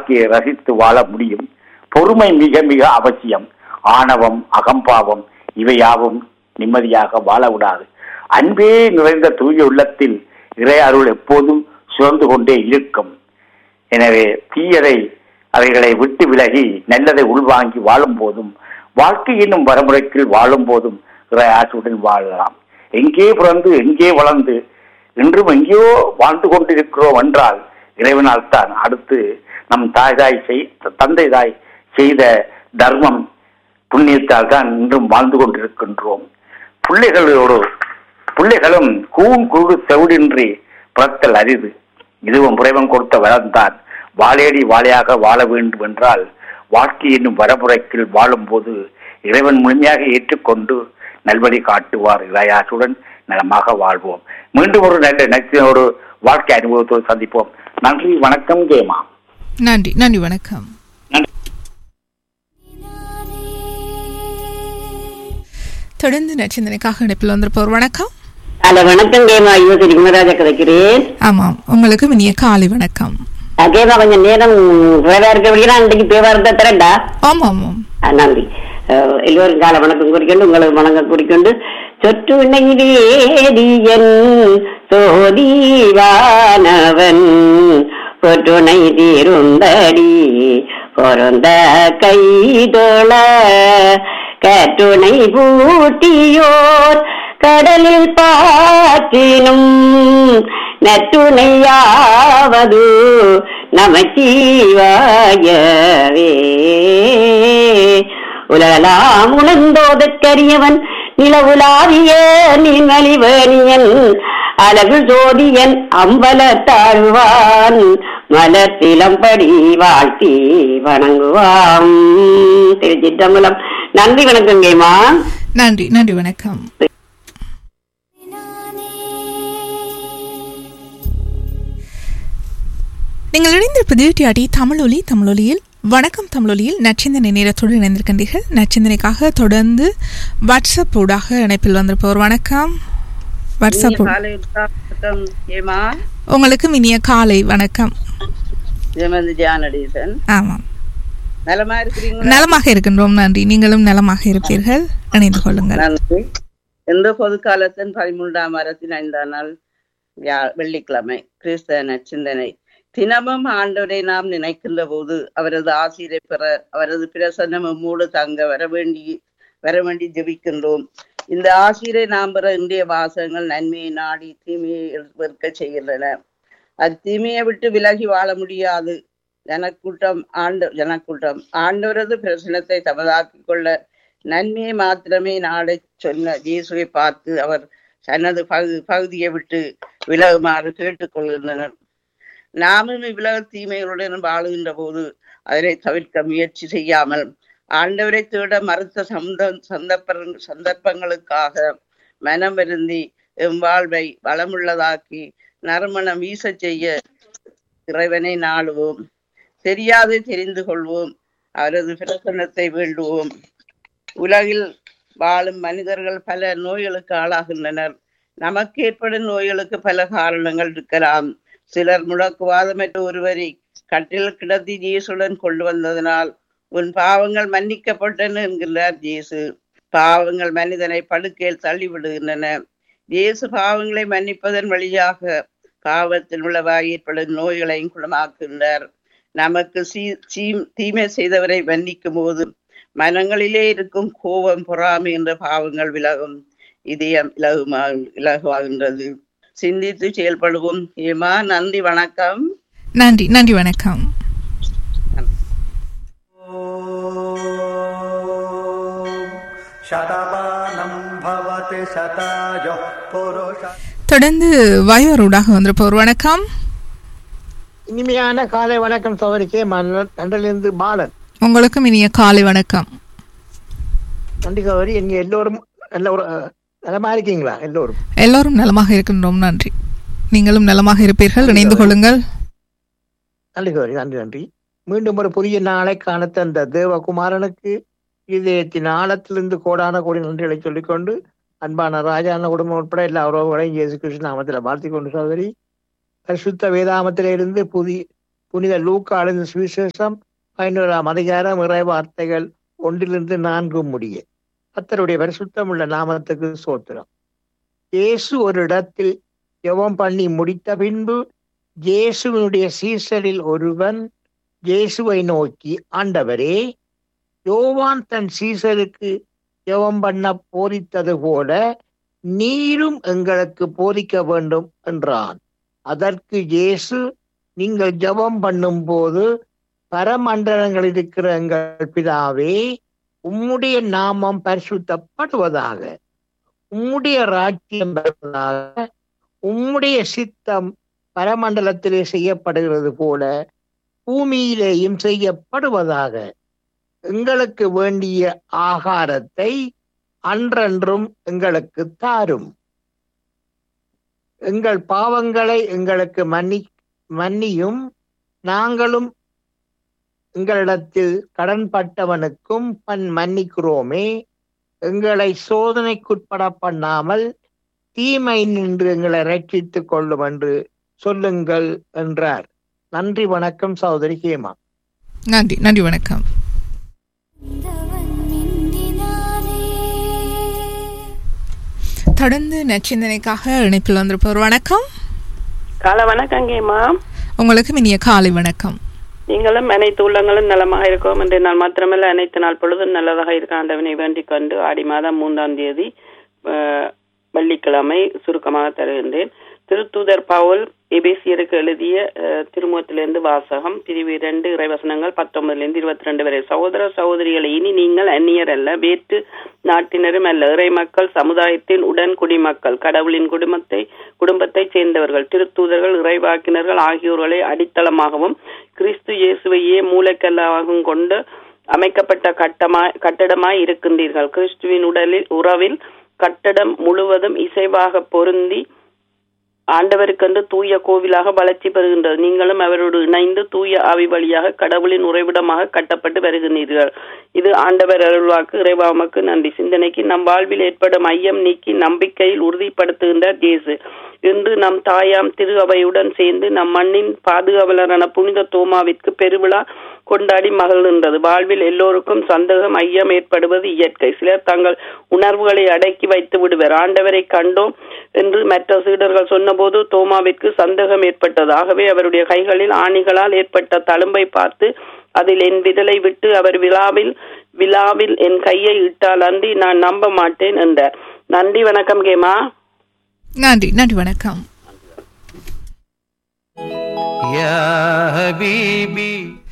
வாழ்க்கையை ரசித்து வாழ முடியும் பொறுமை மிக மிக அவசியம் ஆணவம் அகம்பாவம் இவையாவும் நிம்மதியாக வாழ விடாது அன்பே நிறைந்த தூய உள்ளத்தில் இறை அருள் எப்போதும் சுரந்து கொண்டே இருக்கும் எனவே தீயதை அவைகளை விட்டு விலகி நல்லதை உள்வாங்கி வாழும் போதும் வாழ்க்கை என்னும் வரமுறைக்குள் வாழும் போதும் இறை ஆசையுடன் வாழலாம் எங்கே பிறந்து எங்கே வளர்ந்து இன்றும் எங்கேயோ வாழ்ந்து கொண்டிருக்கிறோம் என்றால் இறைவனால் தான் அடுத்து நம் தாய் தாய் செய் தந்தை தாய் செய்த தர்மம் புண்ணியத்தால் தான் இன்றும் வாழ்ந்து கொண்டிருக்கின்றோம் பிள்ளைகளோடு பிள்ளைகளும் கூன் குருடு செவிடின்றி பிறத்தல் அரிது இதுவும் புறைவன் கொடுத்த வரம்தான் வாழேடி வாழையாக வாழ வேண்டும் என்றால் வாழ்க்கை என்னும் வரமுறைக்கில் வாழும்போது இறைவன் முழுமையாக ஏற்றுக்கொண்டு நல்வழி காட்டுவார் இறையாசுடன் நலமாக வாழ்வோம் மீண்டும் ஒரு நல்ல நச்சினோடு வாழ்க்கை அனுபவத்தோடு சந்திப்போம் நன்றி வணக்கம் கேமா நன்றி நன்றி வணக்கம் தொடர்ந்து நச்சிந்தனைக்காக இணைப்பில் வந்திருப்போர் வணக்கம் ஹலோ வணக்கம் கேமா யுவதி ரிமராஜா கிடைக்கிறேன் ஆமாம் உங்களுக்கு இனிய காலை வணக்கம் கேமா கொஞ்சம் நேரம் வேலை இருக்க வெளியே அன்றைக்கு பேவா இருந்தா தரண்டா ஆமாம் ஆமாம் ஆ, நன்றி அஹ், எல்லோரும் கால வணக்கம் குறிக்கொண்டு உங்களுக்கு வணக்கம் குறிக்கொண்டு சொற்று நெய்வேதியன் சோதீவானவன் பொற்றுணை தீருந்தடி பொருந்த கைதொழ கற்றுணை பூட்டியோர் கடலில் பாற்றினும் நற்றுணையாவது நமச்சிவாயவே உலகலாம் உணர்ந்தோதற்கரியவன் நிலவுலாவிய நின்மலிவேணியன் அழகு ஜோதியன் அம்பல தாழ்வான் மலத்திலம்படி வாழ்த்தி வணங்குவாம் திருச்சிற்றம்பலம் நன்றி வணக்கம் கேமா நன்றி நன்றி வணக்கம் நீங்கள் இணைந்திருப்பது டிஆர்டி தமிழொலி தமிழொலியில் வணக்கம் தமிழொலியில் நச்சிந்தனை நேரத்தோடு இணைந்திருக்கின்றீர்கள் நச்சிந்தனைக்காக தொடர்ந்து வாட்ஸ்அப் ஊடாக இணைப்பில் வந்திருப்பவர் வணக்கம் வாட்ஸ்அப் ஊ- காலை வணக்கம் ஏமா உங்களுக்கும் இனிய காலை வணக்கம் ஜெமந்தி ஜானடீசன் ஆமாம் நலமா இருக்கிறீங்களா நலமாக இருக்கின்றோம் நன்றி நீங்களும் நலமாக இருப்பீர்கள் இணைந்து கொள்ளுங்கள் நன்றி இந்த பொது காலத்தின் பதிமூன்றாம் வாரத்தின் ஐந்தாம் நாள் வியா- வெள்ளிக்கிழமை கிறிஸ்தவ நச்சிந்தனை தினமும் ஆண்டவரை நாம் நினைக்கின்ற போது அவரது ஆசிரை பெற அவரது பிரசன்னம் மூடு தங்க வர வேண்டி வர வேண்டி ஜெபிக்கின்றோம் இந்த ஆசிரை நாம் பெற இன்றைய வாசகங்கள் நன்மையை நாடி தீமையை வெறுக்க செய்கின்றன அது தீமையை விட்டு விலகி வாழ முடியாது ஜனக்கூட்டம் ஆண்ட ஜனக்கூட்டம் ஆண்டவரது பிரசனத்தை தமதாக்கிக் கொள்ள நன்மையை மாத்திரமே நாடச் சொன்ன இயேசுவை பார்த்து அவர் தனது பகு பகுதியை விட்டு விலகுமாறு கேட்டுக்கொள்கின்றனர் நாமும் இவ்வுலக தீமைகளுடன் வாழுகின்ற போது அதனை தவிர்க்க முயற்சி செய்யாமல் ஆண்டவரை தேட மறுத்த சந்த சந்தர்ப்ப சந்தர்ப்பங்களுக்காக மனம் வருந்தி எம் வாழ்வை வளமுள்ளதாக்கி நறுமணம் வீசச் செய்ய இறைவனை நாடுவோம் தெரியாதை தெரிந்து கொள்வோம் அவரது பிரசன்னத்தை வேண்டுவோம் உலகில் வாழும் மனிதர்கள் பல நோய்களுக்கு ஆளாகின்றனர் நமக்கு ஏற்படும் நோய்களுக்கு பல காரணங்கள் இருக்கலாம் சிலர் முடக்குவாதமற்ற ஒருவரை கட்டில் கிடத்தி இயேசுடன் கொண்டு வந்ததனால் உன் பாவங்கள் மன்னிக்கப்பட்டன என்கிறார் இயேசு பாவங்கள் மனிதனை படுக்கையில் தள்ளிவிடுகின்றன இயேசு பாவங்களை மன்னிப்பதன் வழியாக பாவத்தில் உள்ளவாய் ஏற்படும் நோய்களையும் குணமாக்குகின்றார் நமக்கு சீ சீ- தீமை செய்தவரை மன்னிக்கும் போது மனங்களிலே இருக்கும் கோபம் பொறாமை என்ற பாவங்கள் விலகும் இதயம் இலகுமா இலகுவாகின்றது சிந்தித்து செயல்படுவோம் ஏமா நன்றி வணக்கம் நன்றி நன்றி வணக்கம் शतमानं भवति शतायुः पुरुष தொடர்ந்து வயோர் ஊடாக வந்திருப்பவர் வணக்கம் இனிமையான காலை வணக்கம் சோதரிக்கே மன்னன் நன்றிலிருந்து பாலன் உங்களுக்கும் இனிய காலை வணக்கம் நன்றி சோதரி நீங்க எல்லோரும் நல்ல ஒரு அஹ், நலமா இருக்கீங்களா எல்லோரும் எல்லோரும் நலமாக இருக்கின்றோம் நன்றி நீங்களும் நலமாக இருப்பீர்கள் இணைந்து கொள்ளுங்கள் நன்றி சோதரி நன்றி நன்றி மீண்டும் ஒரு புதிய நாளை காண தந்த தேவகுமாரனுக்கு இதயத்தின் ஆழத்திலிருந்து கோடான கோடி நன்றிகளை சொல்லிக்கொண்டு அன்பான ராஜான குடும்பம் உட்பட எல்லா உறவுகளையும் இயேசு கிருஷ்ண நாமத்தில் வாழ்த்திக் கொண்டு சோதரி பரிசுத்த வேதாமத்திலிருந்து புதிய புனித லூக்கா அழுந்த சுவிசேஷம் பதினோராம் அதிகாரம் இறை வார்த்தைகள் ஒன்றிலிருந்து நான்கு முடிய கத்தருடைய பரிசுத்தம் உள்ள நாமத்துக்கு சோத்திரம் இயேசு ஒரு இடத்தில் ஜெபம் பண்ணி முடித்த பின்பு இயேசுவினுடைய சீசரில் ஒருவன் இயேசுவை நோக்கி ஆண்டவரே யோவான் தன் சீசருக்கு ஜெபம் பண்ண போதித்தது போல நீரும் எங்களுக்கு போதிக்க வேண்டும் என்றான் அதற்கு இயேசு நீங்கள் ஜெபம் பண்ணும் போது பரமண்டலங்கள் இருக்கிற எங்கள் பிதாவே உம்முடைய நாமம் பரிசுத்தப்படுவதாக உம்முடைய ராஜ்யம் வருவதாக உம்முடைய சித்தம் பரமண்டலத்திலே செய்யப்படுகிறது போல பூமியிலேயும் செய்யப்படுவதாக எங்களுக்கு வேண்டிய ஆகாரத்தை அன்றன்றும் எங்களுக்கு தாரும் எங்கள் பாவங்களை எங்களுக்கு மன்னி மன்னியும் நாங்களும் எங்களிடத்தில் கடன்பட்டவனுக்கும் பன் மன்னிக்கிறோமே எங்களை சோதனைக்குட்பட பண்ணாமல் தீமை நின்று எங்களை ரட்சித்துக் கொள்ளும் என்று சொல்லுங்கள் என்றார் நன்றி வணக்கம் சகோதரி ஹேமா நன்றி நன்றி வணக்கம் தொடர்ந்து நச்சிந்தனைக்காக இணைப்பில் வந்திருப்பவர் வணக்கம் கால வணக்கங்கேம்மா உங்களுக்கு இனிய காலை வணக்கம் நீங்களும் அனைத்து உள்ளங்களும் நலமாக இருக்கோம் என்று நான் மாத்திரமல்ல அனைத்து நாள் பொழுதும் நல்லதாக இருக்க ஆண்டவனை வேண்டிக் கொண்டு ஆடி மாதம் மூன்றாம் தேதி அஹ், வெள்ளிக்கிழமை சுருக்கமாக தருகின்றேன் திருத்தூதர் பவுல் எபேசியருக்கு எழுதிய அஹ், திருமுகத்திலிருந்து வாசகம் பிரிவு இரண்டு இறைவசனங்கள் பத்தொன்பதிலிருந்து இருபத்தி ரெண்டு வரை சகோதர சகோதரிகளை இனி நீங்கள் அந்நியர் அல்ல வேற்று நாட்டினரும் அல்ல இறை மக்கள் சமுதாயத்தின் உடன் குடிமக்கள் கடவுளின் குடும்பத்தை குடும்பத்தைச் சேர்ந்தவர்கள் திருத்தூதர்கள் இறைவாக்கினர்கள் ஆகியோர்களை அடித்தளமாகவும் கிறிஸ்து இயேசுவையே மூளைக்கல்லாகவும் கொண்டு அமைக்கப்பட்ட கட்டமாய் கட்டடமாய் இருக்கின்றீர்கள் கிறிஸ்துவின் உடலில் உறவில் கட்டடம் முழுவதும் இசைவாக பொருந்தி ஆண்டவருக்கென்று தூய கோவிலாக வளர்ச்சி பெறுகின்றது நீங்களும் அவரோடு இணைந்து தூய ஆவி வழியாக கடவுளின் உறைவிடமாக கட்டப்பட்டு வருகின்றீர்கள் இது ஆண்டவர் அருள்வாக்கு இறைவாமக்கு நன்றி சிந்தனைக்கு நம் வாழ்வில் ஏற்படும் ஐயம் நீக்கி நம்பிக்கையில் உறுதிப்படுத்துகின்றார் இயேசு இன்று நம் தாயாம் திரு அவையுடன் சேர்ந்து நம் மண்ணின் பாதுகாவலரான புனித தோமாவிற்கு பெருவிழா கொண்டாடி மகிழ்கின்றது வாழ்வில் எல்லோருக்கும் சந்தேகம் ஐயம் ஏற்படுவது இயற்கை சிலர் தங்கள் உணர்வுகளை அடக்கி வைத்து விடுவர் ஆண்டவரை கண்டோம் என்று மற்ற சீடர்கள் சொன்னபோது தோமாவிற்கு சந்தேகம் ஏற்பட்டது ஆகவே அவருடைய கைகளில் ஆணிகளால் ஏற்பட்ட தழும்பை பார்த்து அதில் என் விதலை விட்டு அவர் விழாவில் விழாவில் என் கையை இட்டால் அன்றி நான் நம்ப மாட்டேன் என்றார் நன்றி வணக்கம் கேமா நன்றி நன்றி வணக்கம் يا حبيبي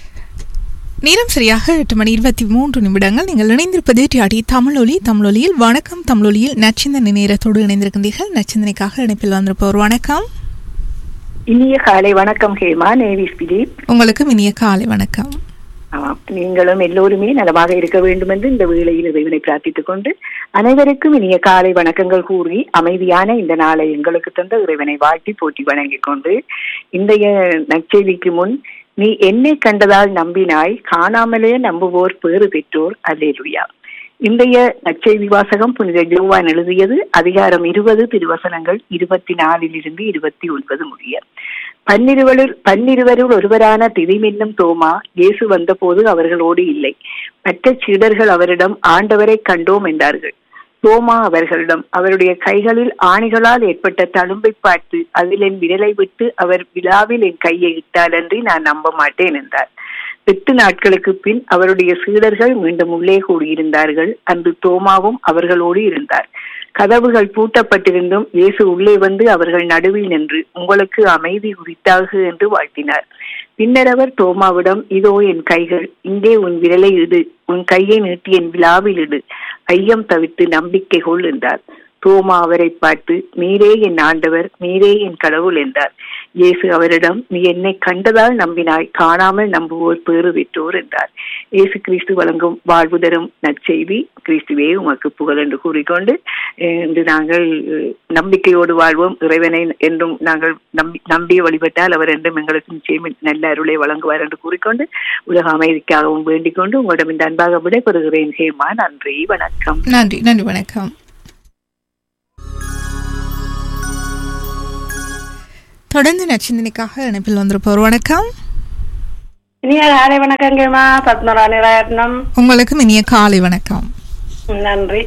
நேரம் சரியாக எட்டு மணி இருபத்தி மூன்று நிமிடங்கள் நீங்கள் இணைந்திருப்பது டிஆடி தமிழொலி தமிழொலியில் வணக்கம் தமிழொலியில் நச்சிந்தனை நேரத்தோடு இணைந்திருக்கின்றீர்கள் நச்சிந்தனைக்காக இணைப்பில் வந்திருப்பவர் வணக்கம் இனிய காலை வணக்கம் ஹேமா நேவிஸ் பிலிப் உங்களுக்கும் இனிய காலை வணக்கம் ஆமாம் நீங்களும் எல்லோருமே நலமாக இருக்க வேண்டும் என்று இந்த வேளையில் இறைவனை பிரார்த்தித்துக் கொண்டு அனைவருக்கும் இனிய காலை வணக்கங்கள் கூறி அமைதியான இந்த நாளை எங்களுக்கு தந்த இறைவனை வாழ்த்தி போட்டி வணங்கிக் கொண்டு இன்றைய நற்செய்திக்கு முன் நீ என்னை கண்டதால் நம்பினாய் காணாமலே நம்புவோர் பேறு பெற்றோர் அல்லேலுயா இன்றைய நற்செய்தி வாசகம் புனித ஜோவான் எழுதியது அதிகாரம் இருபது திருவசனங்கள் இருபத்தி நாலிலிருந்து இருபத்தி ஒன்பது முடிய பன்னிருவருள் பன்னிருவருள் ஒருவரான திதிமென்னும் தோமா இயேசு வந்தபோது அவர்களோடு இல்லை மற்ற சீடர்கள் அவரிடம் ஆண்டவரை கண்டோம் என்றார்கள் தோமா அவர்களிடம் அவருடைய கைகளில் ஆணிகளால் ஏற்பட்ட தழும்பை பார்த்து அதில் என் விரலை விட்டு அவர் விழாவில் என் கையை இட்டாலன்றி நான் நம்ப மாட்டேன் என்றார் எட்டு நாட்களுக்கு பின் அவருடைய சீடர்கள் மீண்டும் உள்ளே கூடியிருந்தார்கள் அன்று தோமாவும் அவர்களோடு இருந்தார் கதவுகள் பூட்டப்பட்டிருந்தும் இயேசு உள்ளே வந்து அவர்கள் நடுவில் நின்று உங்களுக்கு அமைதி உரித்தாக என்று வாழ்த்தினார் பின்னர் அவர் தோமாவிடம் இதோ என் கைகள் இங்கே உன் விரலை இடு உன் கையை நீட்டி என் விழாவில் இடு ஐயம் தவிர்த்து நம்பிக்கை கொள் என்றார் தோமா அவரை பார்த்து நீரே என் ஆண்டவர் நீரே என் கடவுள் என்றார் இயேசு அவரிடம் நீ என்னை கண்டதால் நம்பினாய் காணாமல் நம்புவோர் பேறு பெற்றோர் என்றார் இயேசு கிறிஸ்து வழங்கும் வாழ்வு தரும் நற்செய்தி கிறிஸ்துவே உமக்கு புகழ் என்று கூறிக்கொண்டு அஹ், இன்று நாங்கள் அஹ், நம்பிக்கையோடு வாழ்வோம் இறைவனை என்றும் நாங்கள் நம்பி நம்பிய வழிபட்டால் அவர் என்றும் எங்களுக்கு நிச்சயம் நல்ல அருளை வழங்குவார் என்று கூறிக்கொண்டு உலக அமைதிக்காகவும் வேண்டிக் கொண்டு உங்களிடம் இந்த அன்பாக விடைபெறுகிறேன் ஹேமா நன்றி வணக்கம் நன்றி நன்றி வணக்கம் தொடர்ந்து நச்சிந்தனைக்காக இணைப்பில் வந்திருப்பவர் வணக்கம் இனிய காலை வணக்கங்கம்மா பத்மராணி ரத்னம் உங்களுக்கும் இனிய காலை வணக்கம் நன்றி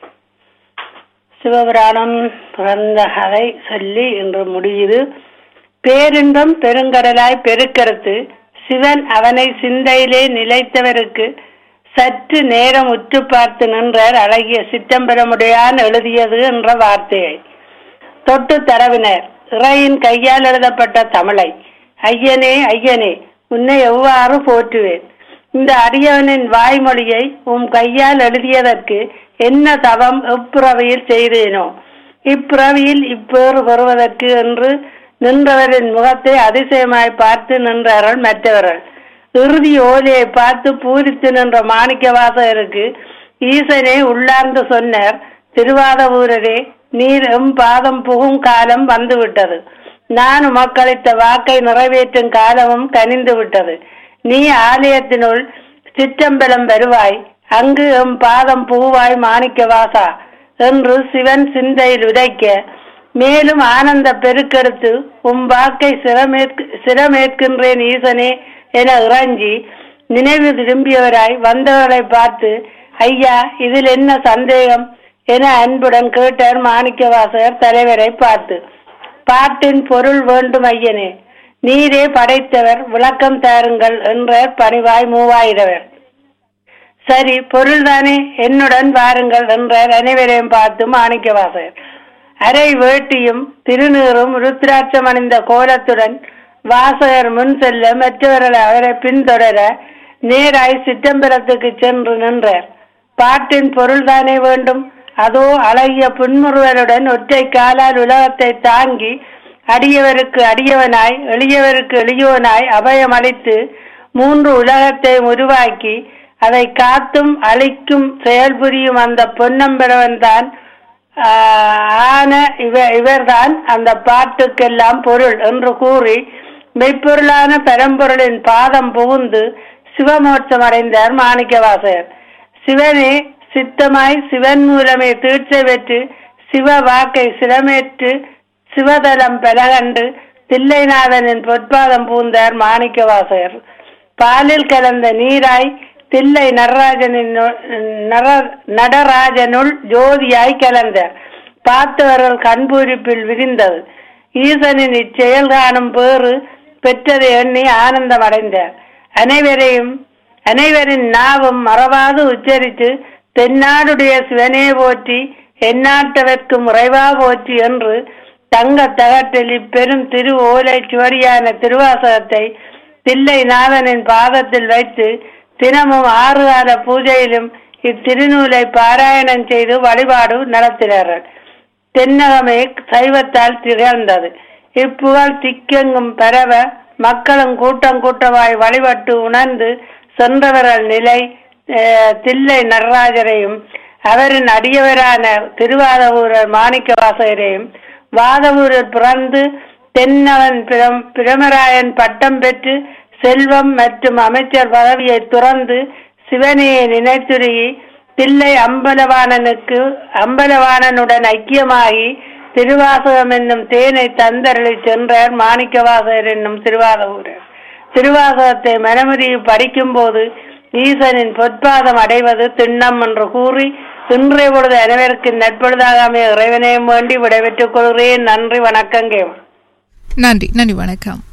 சிவபுராணம் பிறந்த கதை சொல்லி இன்று முடியுது பேரின்பம் பெருங்கடலாய் பெருக்கறுத்து சிவன் அவனை சிந்தையிலே நிலைத்தவருக்கு சற்று நேரம் உற்று பார்த்து நின்றார் அழகிய சிற்றம்பரமுடையான் எழுதியது என்ற வார்த்தையை தொட்டு தரவினர் இறையின் கையால் எழுதப்பட்ட தமிழை ஐயனே ஐயனே உன்னை எவ்வாறு போற்றுவேன் இந்த அடியவனின் வாய்மொழியை உம் கையால் எழுதியதற்கு என்ன தவம் எப்பிறவியில் செய்தேனோ இப்பிறவியில் இப்பேறு பெறுவதற்கு என்று நின்றவரின் முகத்தை அதிசயமாய் பார்த்து நின்றார்கள் மற்றவர்கள் இறுதி ஓலையை பார்த்து பூரித்து நின்ற மாணிக்க வாசகருக்கு ஈசனே உள்ளார்ந்து சொன்னார் திருவாதவூரரே நீர் எம் பாதம் புகும் காலம் வந்துவிட்டது நான் உமக்களித்த வாக்கை நிறைவேற்றும் காலமும் கனிந்து விட்டது நீ ஆலயத்தினுள் சிற்றம்பலம் வருவாய் அங்கு எம் பாதம் பூவாய் மாணிக்க வாசா என்று சிவன் சிந்தையில் உதைக்க மேலும் ஆனந்த பெருக்கெடுத்து உம் வாக்கை சிரமேற்கு சிரமேற்கின்றேன் ஈசனே என இறஞ்சி நினைவு திரும்பியவராய் வந்தவர்களை பார்த்து ஐயா இதில் என்ன சந்தேகம் என அன்புடன் கேட்டார் மாணிக்கவாசகர் தலைவரை பார்த்து பாட்டின் பொருள் வேண்டும் ஐயனே நீரே படைத்தவர் விளக்கம் தாருங்கள் என்றார் பணிவாய் மூவாயிரவர் சரி பொருள்தானே என்னுடன் வாருங்கள் என்றார் அனைவரையும் பார்த்து மாணிக்கவாசகர் அரை வேட்டியும் திருநீரும் ருத்ராட்சம் அணிந்த கோலத்துடன் வாசகர் முன் செல்ல மற்றவர்கள் அவரை பின்தொடர நேராய் சிற்றம்பலத்துக்கு சென்று நின்றார் பாட்டின் பொருள்தானே வேண்டும் அதோ அழகிய புன்முறுவலுடன் ஒற்றை காலால் உலகத்தை தாங்கி அடியவருக்கு அடியவனாய் எளியவருக்கு எளியோனாய் அபயம் அளித்து மூன்று உலகத்தை உருவாக்கி அதை காத்தும் அழிக்கும் செயல்புரியும் அந்த பொன்னம்பரவன் தான் ஆன இவ இவர்தான் அந்த பாட்டுக்கெல்லாம் பொருள் என்று கூறி மெய்ப்பொருளான பரம்பொருளின் பாதம் புகுந்து சிவமோட்சம் அடைந்தார் மாணிக்கவாசகர் சிவனே சித்தமாய் சிவன் மூலமே தீட்சை பெற்று சிவ வாக்கை சிரமேற்று சிவதலம் பெலகண்டு தில்லைநாதனின் பொற்பாதம் பூந்தார் மாணிக்கவாசகர் பாலில் கலந்த நீராய் தில்லை நடராஜனின் நடராஜனுள் ஜோதியாய் கலந்தார் பார்த்தவர்கள் கண்பூரிப்பில் விரிந்தது ஈசனின் இச்செயல் காணும் பேறு பெற்றதை எண்ணி ஆனந்தம் அடைந்தார் அனைவரையும் அனைவரின் நாவும் மறவாது உச்சரித்து தென்னாடுடைய சிவனே போற்றி எந்நாட்டவர்க்கு முறைவா போற்றி என்று தங்க தகட்டில் இப்பெரும் திரு ஓலை சுவடியான திருவாசகத்தை தில்லை நாதனின் பாதத்தில் வைத்து தினமும் ஆறு கால பூஜையிலும் இத்திருநூலை பாராயணம் செய்து வழிபாடு நடத்தினார்கள் தென்னகமே சைவத்தால் திகழ்ந்தது இப்புகழ் திக்கெங்கும் பரவ மக்களும் கூட்டம் கூட்டமாய் வழிபட்டு உணர்ந்து சென்றவர்கள் நிலை தில்லை நடராஜரையும் அவரின் அடியவரான திருவாதவூரர் மாணிக்க வாசகரையும் வாதவூரில் பிறந்து தென்னவன் பிரமராயன் பட்டம் பெற்று செல்வம் மற்றும் அமைச்சர் பதவியை துறந்து சிவனையை நினைத்துருகி தில்லை அம்பலவாணனுக்கு அம்பலவாணனுடன் ஐக்கியமாகி திருவாசகம் என்னும் தேனை தந்தரளி சென்றார் மாணிக்கவாசகர் என்னும் திருவாதவூரர் திருவாசகத்தை மனமுறிவு படிக்கும் போது ஈசனின் பொற்பாதம் அடைவது திண்ணம் என்று கூறி இன்றைய பொழுது அனைவருக்கு நட்பொழுதாக அமைய இறைவனையும் வேண்டி விடைபெற்றுக் கொள்கிறேன் நன்றி வணக்கங்க நன்றி நன்றி வணக்கம்